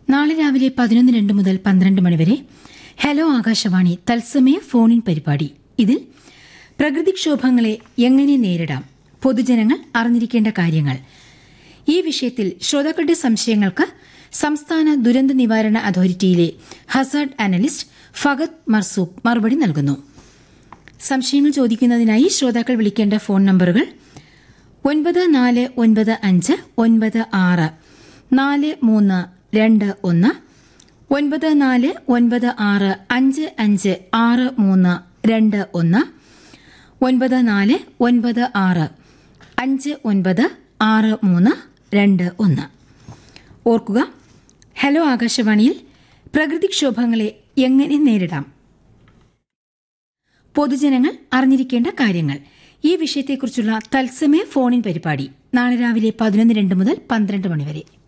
നാളെ രാവിലെ പതിനൊന്ന് രണ്ട് മുതൽ പന്ത്രണ്ട് മണിവരെ ഹലോ ആകാശവാണി തത്സമയ ഫോണിൻ പരിപാടി ഇതിൽ പ്രകൃതിക്ഷോഭങ്ങളെ എങ്ങനെ നേരിടാം പൊതുജനങ്ങൾ അറിഞ്ഞിരിക്കേണ്ട കാര്യങ്ങൾ ഈ വിഷയത്തിൽ ശ്രോതാക്കളുടെ സംശയങ്ങൾക്ക് സംസ്ഥാന ദുരന്ത നിവാരണ അതോറിറ്റിയിലെ ഹസാർഡ് അനലിസ്റ്റ് ഫഗത് മർസൂഖ് മറുപടി നൽകുന്നു സംശയങ്ങൾ ചോദിക്കുന്നതിനായി ശ്രോതാക്കൾ വിളിക്കേണ്ട ഫോൺ നമ്പറുകൾ ഒൻപത് നാല് ഒൻപത് അഞ്ച് ഒൻപത് ആറ് നാല് മൂന്ന് രണ്ട് ഒന്ന് ഒൻപത് നാല് ഒൻപത് ആറ് അഞ്ച് അഞ്ച് ആറ് മൂന്ന് രണ്ട് ഒന്ന് ഒൻപത് നാല് ഒൻപത് ആറ് അഞ്ച് ഒൻപത് ആറ് മൂന്ന് രണ്ട് ഒന്ന് ഓർക്കുക ഹലോ ആകാശവാണിയിൽ പ്രകൃതിക്ഷോഭങ്ങളെ എങ്ങനെ നേരിടാം പൊതുജനങ്ങൾ അറിഞ്ഞിരിക്കേണ്ട കാര്യങ്ങൾ ഈ വിഷയത്തെക്കുറിച്ചുള്ള തത്സമയ ഫോണിൻ പരിപാടി നാളെ രാവിലെ പതിനൊന്ന് രണ്ട് മുതൽ പന്ത്രണ്ട് മണിവരെ